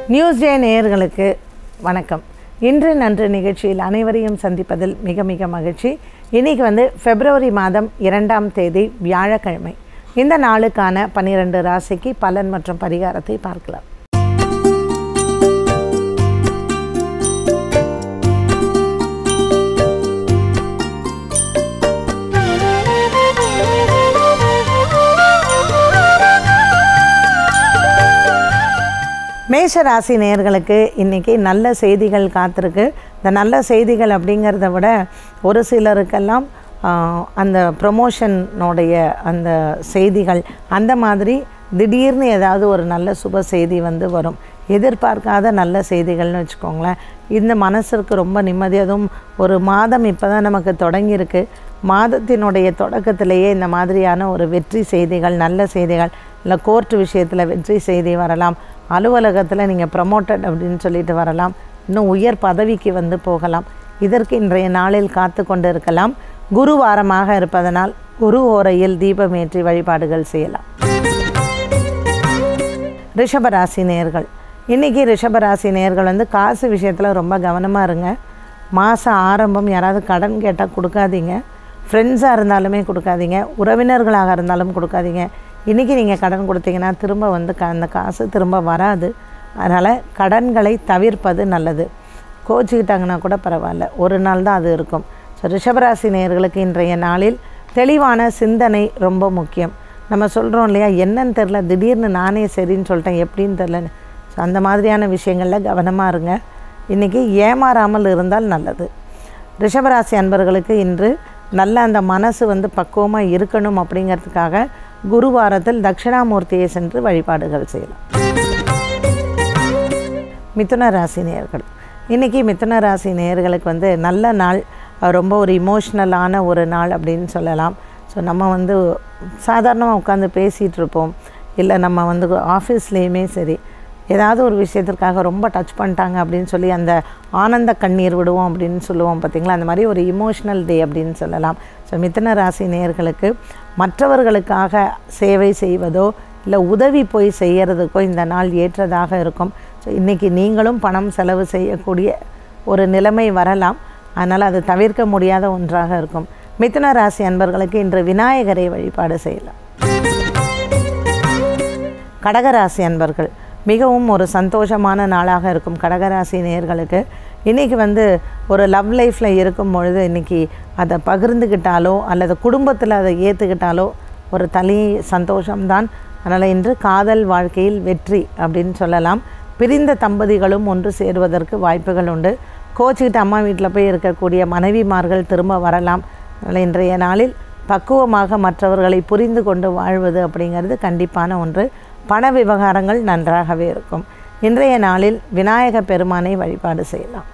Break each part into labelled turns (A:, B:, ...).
A: news டே நேயர்களுக்கு வணக்கம் இன்று நன்று நிகழ்ச்சியில் அனைவரையும் சந்திப்பதில் மிக மிக மகிழ்ச்சி இன்றைக்கி வந்து பிப்ரவரி மாதம் இரண்டாம் தேதி வியாழக்கிழமை இந்த நாளுக்கான பன்னிரண்டு ராசிக்கு பலன் மற்றும் பரிகாரத்தை பார்க்கலாம் மேஷ ராசி நேயர்களுக்கு இன்றைக்கி நல்ல செய்திகள் காத்திருக்கு இந்த நல்ல செய்திகள் அப்படிங்கிறத விட ஒரு சிலருக்கெல்லாம் ஆஹ், அந்த ப்ரொமோஷனுடைய அந்த செய்திகள் அந்த மாதிரி திடீர்னு ஏதாவது ஒரு நல்ல சுப செய்தி வந்து வரும் எதிர்பார்க்காத நல்ல செய்திகள்னு வச்சுக்கோங்களேன் இந்த மனசிற்கு ரொம்ப நிம்மதி அதுவும் ஒரு மாதம் இப்போ தான் நமக்கு தொடங்கியிருக்கு மாதத்தினுடைய தொடக்கத்திலேயே இந்த மாதிரியான ஒரு வெற்றி செய்திகள் நல்ல செய்திகள் இல்லை கோர்ட் விஷயத்தில் வெற்றி செய்தி வரலாம் அலுவலகத்தில் நீங்கள் ப்ரமோட்டட் அப்படின்னு சொல்லிட்டு வரலாம் இன்னும் உயர் பதவிக்கு வந்து போகலாம் இதற்கு இன்றைய நாளில் காத்து கொண்டு இருக்கலாம் குரு வாரமாக இருப்பதனால் குரு ஓரையில் தீபமேற்றி வழிபாடுகள் செய்யலாம் ரிஷபராசி நேர்கள் இன்றைக்கி ரிஷபராசி நேர்கள் வந்து காசு விஷயத்தில் ரொம்ப கவனமாக இருங்க மாதம் ஆரம்பம் யாராவது கடன் கேட்டால் கொடுக்காதீங்க ஃப்ரெண்ட்ஸாக இருந்தாலுமே கொடுக்காதீங்க உறவினர்களாக இருந்தாலும் கொடுக்காதீங்க இன்றைக்கி நீங்கள் கடன் கொடுத்தீங்கன்னா திரும்ப வந்து க அந்த காசு திரும்ப வராது அதனால் கடன்களை தவிர்ப்பது நல்லது கோச்சிக்கிட்டாங்கன்னா கூட பரவாயில்ல ஒரு நாள் தான் அது இருக்கும் ஸோ ரிஷபராசி நேயர்களுக்கு இன்றைய நாளில் தெளிவான சிந்தனை ரொம்ப முக்கியம் நம்ம சொல்கிறோம் இல்லையா என்னன்னு தெரில திடீர்னு நானே சரின்னு சொல்லிட்டேன் எப்படின்னு தெரிலன்னு ஸோ அந்த மாதிரியான விஷயங்களில் கவனமாக இருங்க இன்றைக்கி ஏமாறாமல் இருந்தால் நல்லது ரிஷபராசி அன்பர்களுக்கு இன்று நல்ல அந்த மனசு வந்து பக்குவமாக இருக்கணும் அப்படிங்கிறதுக்காக குருவாரத்தில் தட்சிணாமூர்த்தியை சென்று வழிபாடுகள் செய்யலாம் மிதுன ராசி நேயர்கள் இன்றைக்கி மிதுன ராசி நேயர்களுக்கு வந்து நல்ல நாள் அஹ் ரொம்ப ஒரு இமோஷ்னலான ஒரு நாள் அப்படின்னு சொல்லலாம் ஸோ நம்ம வந்து சாதாரணமாக உட்காந்து பேசிகிட்டு இருப்போம் இல்லை நம்ம வந்து ஆஃபீஸ்லேயுமே சரி ஏதாவது ஒரு விஷயத்திற்காக ரொம்ப டச் பண்ணிட்டாங்க அப்படின்னு சொல்லி அந்த ஆனந்த கண்ணீர் விடுவோம் அப்படின்னு சொல்லுவோம் பார்த்தீங்களா அந்த மாதிரி ஒரு இமோஷ்னல் டே அப்படின்னு சொல்லலாம் ஸோ மிதுன ராசி நேயர்களுக்கு மற்றவர்களுக்காக சேவை செய்வதோ இல்லை உதவி போய் செய்கிறதுக்கோ இந்த நாள் ஏற்றதாக இருக்கும் ஸோ இன்றைக்கி நீங்களும் பணம் செலவு செய்யக்கூடிய ஒரு நிலைமை வரலாம் அதனால் அது தவிர்க்க முடியாத ஒன்றாக இருக்கும் மிதுன ராசி அன்பர்களுக்கு இன்று விநாயகரை வழிபாடு செய்யலாம் கடகராசி அன்பர்கள் மிகவும் ஒரு சந்தோஷமான நாளாக இருக்கும் கடகராசி நேயர்களுக்கு இன்றைக்கி வந்து ஒரு லவ் லைஃப்பில் இருக்கும் பொழுது இன்றைக்கி அதை பகிர்ந்துக்கிட்டாலோ அல்லது குடும்பத்தில் அதை ஏற்றுக்கிட்டாலோ ஒரு தனி சந்தோஷம்தான் அதனால் இன்று காதல் வாழ்க்கையில் வெற்றி அப்படின்னு சொல்லலாம் பிரிந்த தம்பதிகளும் ஒன்று சேருவதற்கு வாய்ப்புகள் உண்டு கோச்சிக்கிட்டு அம்மா வீட்டில் போய் இருக்கக்கூடிய மனைவிமார்கள் திரும்ப வரலாம் அதனால் இன்றைய நாளில் பக்குவமாக மற்றவர்களை புரிந்து கொண்டு வாழ்வது அப்படிங்கிறது கண்டிப்பான ஒன்று பண விவகாரங்கள் நன்றாகவே இருக்கும் இன்றைய நாளில் விநாயக பெருமானை வழிபாடு செய்யலாம்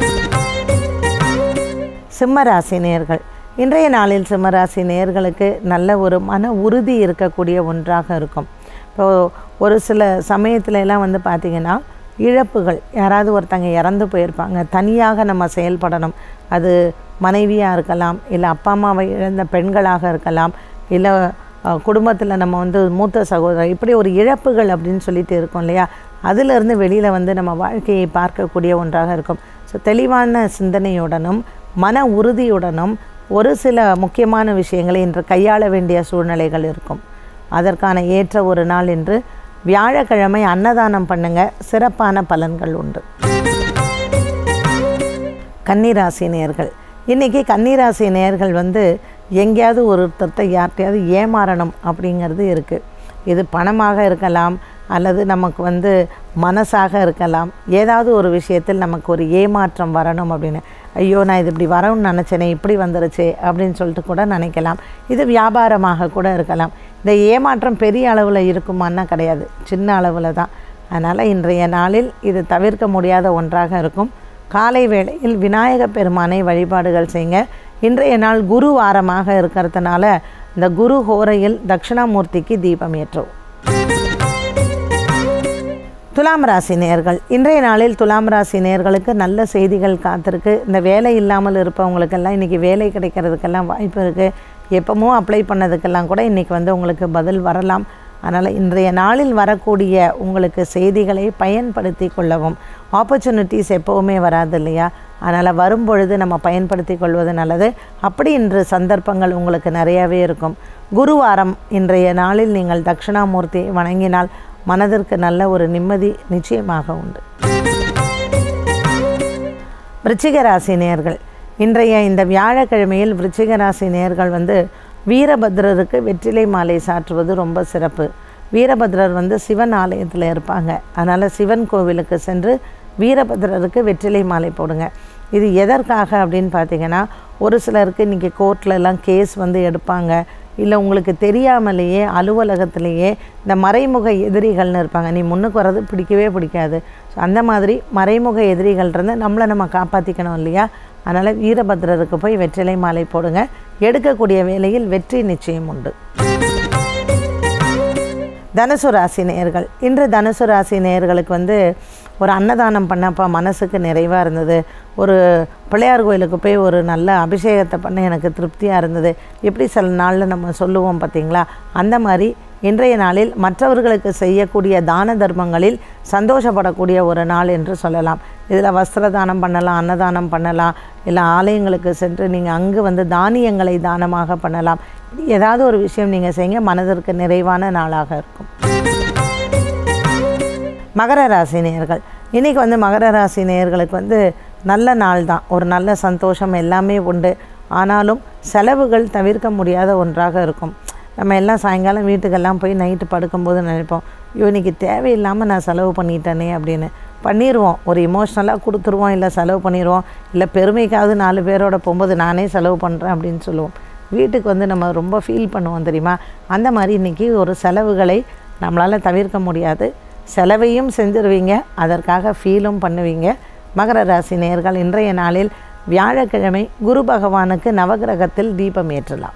A: சிம்மராசி நேர்கள் இன்றைய நாளில் சிம்மராசி நேர்களுக்கு நல்ல ஒரு மன உறுதி இருக்கக்கூடிய ஒன்றாக இருக்கும் இப்போது ஒரு சில சமயத்துல எல்லாம் வந்து பார்த்திங்கன்னா இழப்புகள் யாராவது ஒருத்தங்க இறந்து போயிருப்பாங்க தனியாக நம்ம செயல்படணும் அது மனைவியாக இருக்கலாம் இல்லை அப்பா அம்மாவை இழந்த பெண்களாக இருக்கலாம் இல்லை குடும்பத்தில் நம்ம வந்து மூத்த சகோதரர் இப்படி ஒரு இழப்புகள் அப்படின்னு சொல்லிட்டு இருக்கோம் இல்லையா அதிலிருந்து வெளியில் வந்து நம்ம வாழ்க்கையை பார்க்கக்கூடிய ஒன்றாக இருக்கும் ஸோ தெளிவான சிந்தனையுடனும் மன உறுதியுடனும் ஒரு சில முக்கியமான விஷயங்களை இன்று கையாள வேண்டிய சூழ்நிலைகள் இருக்கும் அதற்கான ஏற்ற ஒரு நாள் என்று வியாழக்கிழமை அன்னதானம் பண்ணுங்க சிறப்பான பலன்கள் உண்டு கன்னிராசி நேர்கள் இன்றைக்கி கன்னிராசி நேர்கள் வந்து எங்கேயாவது ஒருத்தர்கிட்ட யார்கிட்டையாவது ஏமாறணும் அப்படிங்கிறது இருக்குது இது பணமாக இருக்கலாம் அல்லது நமக்கு வந்து மனசாக இருக்கலாம் ஏதாவது ஒரு விஷயத்தில் நமக்கு ஒரு ஏமாற்றம் வரணும் அப்படின்னு ஐயோ நான் இது இப்படி வரணும்னு நினச்சேனே இப்படி வந்துருச்சே அப்படின்னு சொல்லிட்டு கூட நினைக்கலாம் இது வியாபாரமாக கூட இருக்கலாம் இந்த ஏமாற்றம் பெரிய அளவில் இருக்குமான்னா கிடையாது சின்ன அளவில் தான் அதனால் இன்றைய நாளில் இது தவிர்க்க முடியாத ஒன்றாக இருக்கும் காலை வேளையில் விநாயக பெருமானை வழிபாடுகள் செய்யுங்க இன்றைய நாள் குரு வாரமாக இருக்கிறதுனால இந்த குரு ஹோரையில் தட்சிணாமூர்த்திக்கு தீபம் ஏற்றவும் துலாம் ராசி நேர்கள் இன்றைய நாளில் துலாம் ராசி நேர்களுக்கு நல்ல செய்திகள் காத்திருக்கு இந்த வேலை இல்லாமல் இருப்பவங்களுக்கெல்லாம் இன்றைக்கி வேலை கிடைக்கிறதுக்கெல்லாம் வாய்ப்பு இருக்குது எப்பமோ அப்ளை பண்ணதுக்கெல்லாம் கூட இன்றைக்கி வந்து உங்களுக்கு பதில் வரலாம் அதனால் இன்றைய நாளில் வரக்கூடிய உங்களுக்கு செய்திகளை பயன்படுத்தி கொள்ளவும் ஆப்பர்ச்சுனிட்டிஸ் எப்போவுமே வராது இல்லையா அதனால் வரும்பொழுது நம்ம பயன்படுத்தி கொள்வது நல்லது அப்படி இன்று சந்தர்ப்பங்கள் உங்களுக்கு நிறையாவே இருக்கும் குருவாரம் இன்றைய நாளில் நீங்கள் தட்சிணாமூர்த்தியை வணங்கினால் மனதிற்கு நல்ல ஒரு நிம்மதி நிச்சயமாக உண்டு விருச்சிக ராசி நேர்கள் இன்றைய இந்த வியாழக்கிழமையில் விருச்சிக ராசி நேர்கள் வந்து வீரபத்ரருக்கு வெற்றிலை மாலை சாற்றுவது ரொம்ப சிறப்பு வீரபத்ரர் வந்து சிவன் ஆலயத்தில் இருப்பாங்க அதனால் சிவன் கோவிலுக்கு சென்று வீரபத்ரருக்கு வெற்றிலை மாலை போடுங்க இது எதற்காக அப்படின்னு பார்த்தீங்கன்னா ஒரு சிலருக்கு இன்றைக்கி கோர்ட்லலாம் கேஸ் வந்து எடுப்பாங்க இல்லை உங்களுக்கு தெரியாமலேயே அலுவலகத்திலேயே இந்த மறைமுக எதிரிகள்னு இருப்பாங்க நீ முன்னுக்கு வர்றது பிடிக்கவே பிடிக்காது ஸோ அந்த மாதிரி மறைமுக எதிரிகள் இருந்து நம்மளை நம்ம காப்பாற்றிக்கணும் இல்லையா அதனால் வீரபத்ரருக்கு போய் வெற்றிலை மாலை போடுங்க எடுக்கக்கூடிய வேலையில் வெற்றி நிச்சயம் உண்டு தனுசு ராசி நேயர்கள் இன்று தனுசு ராசி நேயர்களுக்கு வந்து ஒரு அன்னதானம் பண்ணப்போ மனசுக்கு நிறைவாக இருந்தது ஒரு பிள்ளையார் கோயிலுக்கு போய் ஒரு நல்ல அபிஷேகத்தை பண்ண எனக்கு திருப்தியாக இருந்தது எப்படி சில நாளில் நம்ம சொல்லுவோம் பார்த்தீங்களா அந்த மாதிரி இன்றைய நாளில் மற்றவர்களுக்கு செய்யக்கூடிய தான தர்மங்களில் சந்தோஷப்படக்கூடிய ஒரு நாள் என்று சொல்லலாம் இதில் வஸ்திர தானம் பண்ணலாம் அன்னதானம் பண்ணலாம் இல்லை ஆலயங்களுக்கு சென்று நீங்கள் அங்கு வந்து தானியங்களை தானமாக பண்ணலாம் ஏதாவது ஒரு விஷயம் நீங்கள் செய்யுங்க மனதிற்கு நிறைவான நாளாக இருக்கும் மகர ராசி நேயர்கள் இன்றைக்கி வந்து மகர ராசி நேயர்களுக்கு வந்து நல்ல நாள் தான் ஒரு நல்ல சந்தோஷம் எல்லாமே உண்டு ஆனாலும் செலவுகள் தவிர்க்க முடியாத ஒன்றாக இருக்கும் நம்ம எல்லாம் சாயங்காலம் வீட்டுக்கெல்லாம் போய் நைட்டு படுக்கும்போது நினைப்போம் ஐயோ இன்றைக்கி தேவையில்லாமல் நான் செலவு பண்ணிட்டேனே அப்படின்னு பண்ணிடுவோம் ஒரு இமோஷ்னலாக கொடுத்துருவோம் இல்லை செலவு பண்ணிடுவோம் இல்லை பெருமைக்காவது நாலு பேரோட போகும்போது நானே செலவு பண்ணுறேன் அப்படின்னு சொல்லுவோம் வீட்டுக்கு வந்து நம்ம ரொம்ப ஃபீல் பண்ணுவோம் தெரியுமா அந்த மாதிரி இன்றைக்கி ஒரு செலவுகளை நம்மளால் தவிர்க்க முடியாது செலவையும் செஞ்சிருவீங்க அதற்காக ஃபீலும் பண்ணுவீங்க மகர ராசி நேர்கள் இன்றைய நாளில் வியாழக்கிழமை குரு பகவானுக்கு நவகிரகத்தில் தீபம் ஏற்றலாம்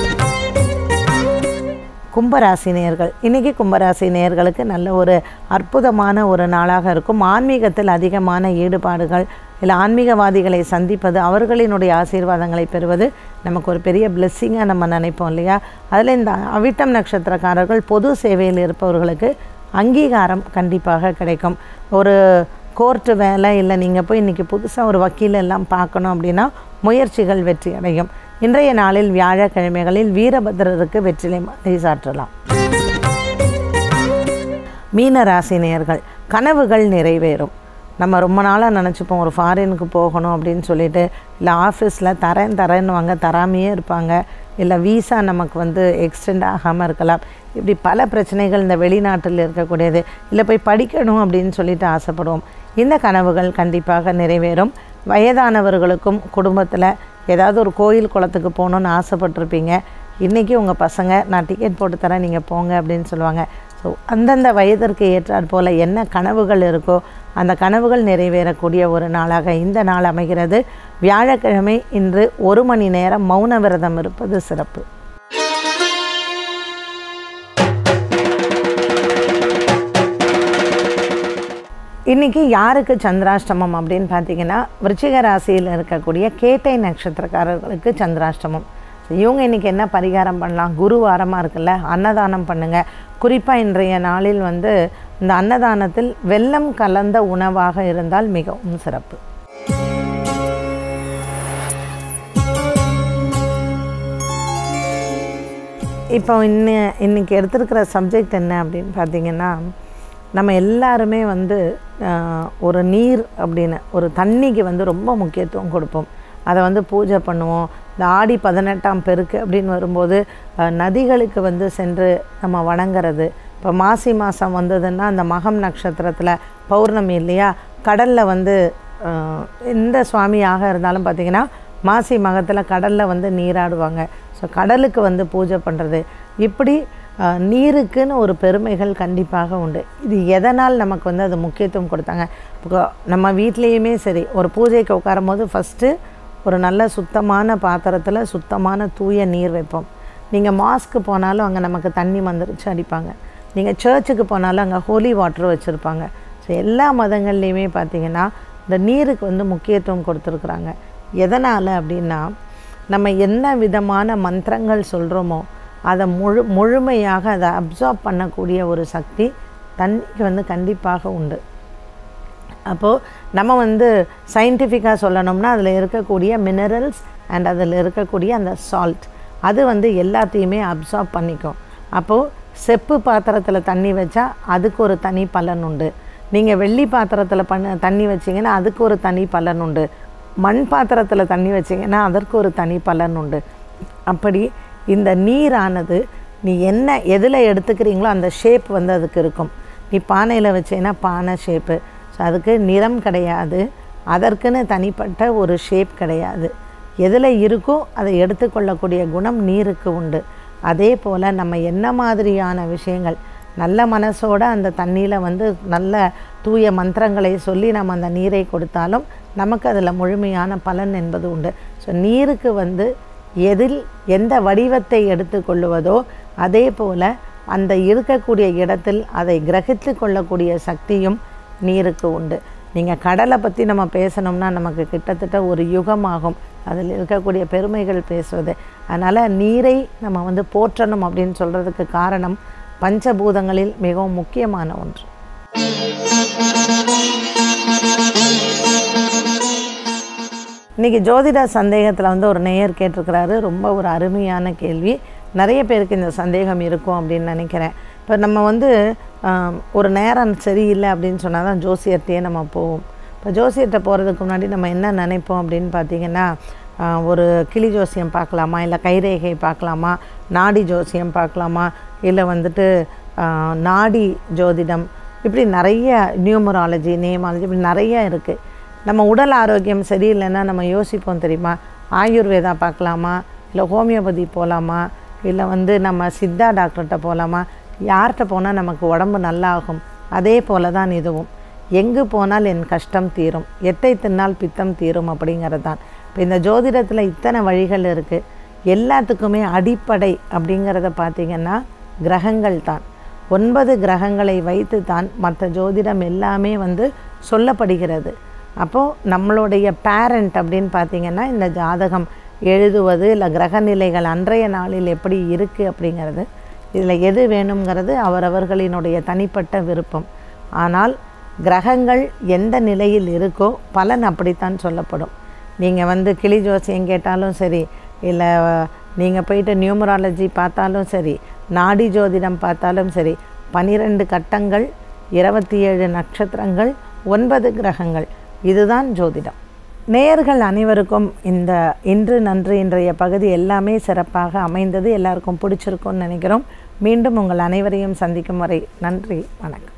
A: கும்பராசி நேர்கள் இன்றைக்கி கும்பராசி நேர்களுக்கு நல்ல ஒரு அற்புதமான ஒரு நாளாக இருக்கும் ஆன்மீகத்தில் அதிகமான ஈடுபாடுகள் இல்லை ஆன்மீகவாதிகளை சந்திப்பது அவர்களினுடைய ஆசீர்வாதங்களை பெறுவது நமக்கு ஒரு பெரிய பிளெஸ்ஸிங்காக நம்ம நினைப்போம் இல்லையா அதில் இந்த அவிட்டம் நட்சத்திரக்காரர்கள் பொது சேவையில் இருப்பவர்களுக்கு அங்கீகாரம் கண்டிப்பாக கிடைக்கும் ஒரு கோர்ட்டு வேலை இல்லை நீங்கள் போய் இன்றைக்கி புதுசாக ஒரு வக்கீல் எல்லாம் பார்க்கணும் அப்படின்னா முயற்சிகள் வெற்றி அடையும் இன்றைய நாளில் வியாழக்கிழமைகளில் வீரபத்ரருக்கு வெற்றிலை மாலை சாற்றலாம் மீன ராசி நேயர்கள் கனவுகள் நிறைவேறும் நம்ம ரொம்ப நாளாக நினச்சிப்போம் ஒரு ஃபாரினுக்கு போகணும் அப்படின்னு சொல்லிட்டு இல்லை ஆஃபீஸில் தரேன் தரேன்னு வாங்க தராமையே இருப்பாங்க இல்லை வீசா நமக்கு வந்து எக்ஸ்டெண்ட் ஆகாமல் இருக்கலாம் இப்படி பல பிரச்சனைகள் இந்த வெளிநாட்டில் இருக்கக்கூடியது இல்லை போய் படிக்கணும் அப்படின்னு சொல்லிட்டு ஆசைப்படுவோம் இந்த கனவுகள் கண்டிப்பாக நிறைவேறும் வயதானவர்களுக்கும் குடும்பத்தில் ஏதாவது ஒரு கோயில் குளத்துக்கு போகணுன்னு ஆசைப்பட்டிருப்பீங்க இன்றைக்கி உங்கள் பசங்க நான் டிக்கெட் போட்டு தரேன் நீங்கள் போங்க அப்படின்னு சொல்லுவாங்க ஸோ அந்தந்த வயதிற்கு ஏற்றாற் போல் என்ன கனவுகள் இருக்கோ அந்த கனவுகள் நிறைவேறக்கூடிய ஒரு நாளாக இந்த நாள் அமைகிறது வியாழக்கிழமை இன்று ஒரு மணி நேரம் மௌன விரதம் இருப்பது சிறப்பு இன்றைக்கி யாருக்கு சந்திராஷ்டமம் அப்படின்னு பார்த்தீங்கன்னா விருச்சிக ராசியில் இருக்கக்கூடிய கேட்டை நட்சத்திரக்காரர்களுக்கு சந்திராஷ்டமம் ஸோ இவங்க இன்றைக்கி என்ன பரிகாரம் பண்ணலாம் குரு வாரமாக இருக்குல்ல அன்னதானம் பண்ணுங்கள் குறிப்பாக இன்றைய நாளில் வந்து இந்த அன்னதானத்தில் வெல்லம் கலந்த உணவாக இருந்தால் மிகவும் சிறப்பு இப்போ இன்ன இன்றைக்கி எடுத்திருக்கிற சப்ஜெக்ட் என்ன அப்படின்னு பார்த்தீங்கன்னா நம்ம எல்லாருமே வந்து ஆஹ், ஒரு நீர் அப்படின்னு ஒரு தண்ணிக்கு வந்து ரொம்ப முக்கியத்துவம் கொடுப்போம் அதை வந்து பூஜை பண்ணுவோம் இந்த ஆடி பதினெட்டாம் பெருக்கு அப்படின்னு வரும்போது ஆஹ், நதிகளுக்கு வந்து சென்று நம்ம வணங்குறது இப்போ மாசி மாதம் வந்ததுன்னா அந்த மகம் நட்சத்திரத்தில் பௌர்ணமி இல்லையா கடலில் வந்து ஆஹ், எந்த சுவாமியாக இருந்தாலும் பார்த்திங்கன்னா மாசி மகத்தில் கடலில் வந்து நீராடுவாங்க ஸோ கடலுக்கு வந்து பூஜை பண்ணுறது இப்படி ஆஹ், நீருக்குன்னு ஒரு பெருமைகள் கண்டிப்பாக உண்டு இது எதனால் நமக்கு வந்து அது முக்கியத்துவம் கொடுத்தாங்க இப்போ நம்ம வீட்லேயுமே சரி ஒரு பூஜைக்கு உட்காரும் போது ஃபஸ்ட்டு ஒரு நல்ல சுத்தமான பாத்திரத்தில் சுத்தமான தூய நீர் வைப்போம் நீங்கள் மாஸ்க்கு போனாலும் அங்கே நமக்கு தண்ணி மந்திரிச்சு அடிப்பாங்க நீங்கள் சர்ச்சுக்கு போனாலும் அங்கே ஹோலி வாட்டர் வச்சுருப்பாங்க ஸோ எல்லா மதங்கள்லேயுமே பார்த்தீங்கன்னா இந்த நீருக்கு வந்து முக்கியத்துவம் கொடுத்துருக்குறாங்க எதனால் அப்படின்னா நம்ம என்ன விதமான மந்திரங்கள் சொல்கிறோமோ அதை முழு முழுமையாக அதை அப்சார்ப் பண்ணக்கூடிய ஒரு சக்தி தண்ணிக்கு வந்து கண்டிப்பாக உண்டு அப்போது நம்ம வந்து சயின்டிஃபிக்காக சொல்லணும்னா அதில் இருக்கக்கூடிய மினரல்ஸ் அண்ட் அதில் இருக்கக்கூடிய அந்த சால்ட் அது வந்து எல்லாத்தையுமே அப்சார்ப் பண்ணிக்கும் அப்போது செப்பு பாத்திரத்தில் தண்ணி வச்சா அதுக்கு ஒரு தனி பலன் உண்டு நீங்கள் வெள்ளி பாத்திரத்தில் பண்ண தண்ணி வச்சிங்கன்னா அதுக்கு ஒரு தனி பலன் உண்டு மண் பாத்திரத்தில் தண்ணி வச்சிங்கன்னா அதற்கு ஒரு தனி பலன் உண்டு அப்படி இந்த நீரானது நீ என்ன எதில் எடுத்துக்கிறீங்களோ அந்த ஷேப் வந்து அதுக்கு இருக்கும் நீ பானையில் வச்சேன்னா பானை ஷேப்பு ஸோ அதுக்கு நிறம் கிடையாது அதற்குன்னு தனிப்பட்ட ஒரு ஷேப் கிடையாது எதில் இருக்கோ அதை எடுத்துக்கொள்ளக்கூடிய குணம் நீருக்கு உண்டு அதே போல் நம்ம என்ன மாதிரியான விஷயங்கள் நல்ல மனசோட அந்த தண்ணியில் வந்து நல்ல தூய மந்திரங்களை சொல்லி நம்ம அந்த நீரை கொடுத்தாலும் நமக்கு அதில் முழுமையான பலன் என்பது உண்டு ஸோ நீருக்கு வந்து எதில் எந்த வடிவத்தை எடுத்துக்கொள்ளுவதோ அதே போல் அந்த இருக்கக்கூடிய இடத்தில் அதை கிரகித்து கொள்ளக்கூடிய சக்தியும் நீருக்கு உண்டு நீங்கள் கடலை பற்றி நம்ம பேசணும்னா நமக்கு கிட்டத்தட்ட ஒரு யுகமாகும் அதில் இருக்கக்கூடிய பெருமைகள் பேசுவது அதனால் நீரை நம்ம வந்து போற்றணும் அப்படின்னு சொல்கிறதுக்கு காரணம் பஞ்சபூதங்களில் மிகவும் முக்கியமான ஒன்று இன்றைக்கி ஜோதிட சந்தேகத்தில் வந்து ஒரு நேயர் கேட்டிருக்கிறாரு ரொம்ப ஒரு அருமையான கேள்வி நிறைய பேருக்கு இந்த சந்தேகம் இருக்கும் அப்படின்னு நினைக்கிறேன் இப்போ நம்ம வந்து ஆம், ஒரு நேரம் சரியில்லை அப்படின்னு சொன்னால் தான் ஜோசியர்கிட்டயே நம்ம போவோம் இப்போ ஜோசியர்கிட்ட போகிறதுக்கு முன்னாடி நம்ம என்ன நினைப்போம் அப்படின்னு பார்த்தீங்கன்னா ஆ, ஒரு கிளி ஜோசியம் பார்க்கலாமா இல்லை கைரேகை பார்க்கலாமா நாடி ஜோசியம் பார்க்கலாமா இல்லை வந்துட்டு ஆ, நாடி ஜோதிடம் இப்படி நிறைய நியூமராலஜி நேமாலஜி இப்படி நிறைய இருக்குது நம்ம உடல் ஆரோக்கியம் சரியில்லைன்னா நம்ம யோசிப்போம் தெரியுமா ஆயுர்வேதா பார்க்கலாமா இல்லை ஹோமியோபதி போகலாமா இல்லை வந்து நம்ம சித்தா டாக்டர்கிட்ட போகலாமா யார்கிட்ட போனால் நமக்கு உடம்பு நல்லாகும் அதே போல தான் இதுவும் எங்கு போனால் என் கஷ்டம் தீரும் எட்டை தின்னால் பித்தம் தீரும் அப்படிங்கிறது தான் இப்போ இந்த ஜோதிடத்தில் இத்தனை வழிகள் இருக்குது எல்லாத்துக்குமே அடிப்படை அப்படிங்கிறத பார்த்திங்கன்னா கிரகங்கள் தான் ஒன்பது கிரகங்களை வைத்து தான் மற்ற ஜோதிடம் எல்லாமே வந்து சொல்லப்படுகிறது அப்போது நம்மளுடைய பேரண்ட் அப்படின்னு பார்த்தீங்கன்னா இந்த ஜாதகம் எழுதுவது இல்லை கிரகநிலைகள் அன்றைய நாளில் எப்படி இருக்குது அப்படிங்கிறது இதில் எது வேணுங்கிறது அவரவர்களினுடைய தனிப்பட்ட விருப்பம் ஆனால் கிரகங்கள் எந்த நிலையில் இருக்கோ பலன் அப்படித்தான் சொல்லப்படும் நீங்கள் வந்து கிளி ஜோசியம் கேட்டாலும் சரி இல்லை நீங்கள் போயிட்டு நியூமராலஜி பார்த்தாலும் சரி நாடி ஜோதிடம் பார்த்தாலும் சரி பனிரெண்டு கட்டங்கள் இருபத்தி ஏழு நட்சத்திரங்கள் ஒன்பது கிரகங்கள் இதுதான் ஜோதிடம் நேயர்கள் அனைவருக்கும் இந்த இன்று நன்று இன்றைய பகுதி எல்லாமே சிறப்பாக அமைந்தது எல்லாருக்கும் பிடிச்சிருக்கும்னு நினைக்கிறோம் மீண்டும் உங்கள் அனைவரையும் சந்திக்கும் வரை நன்றி வணக்கம்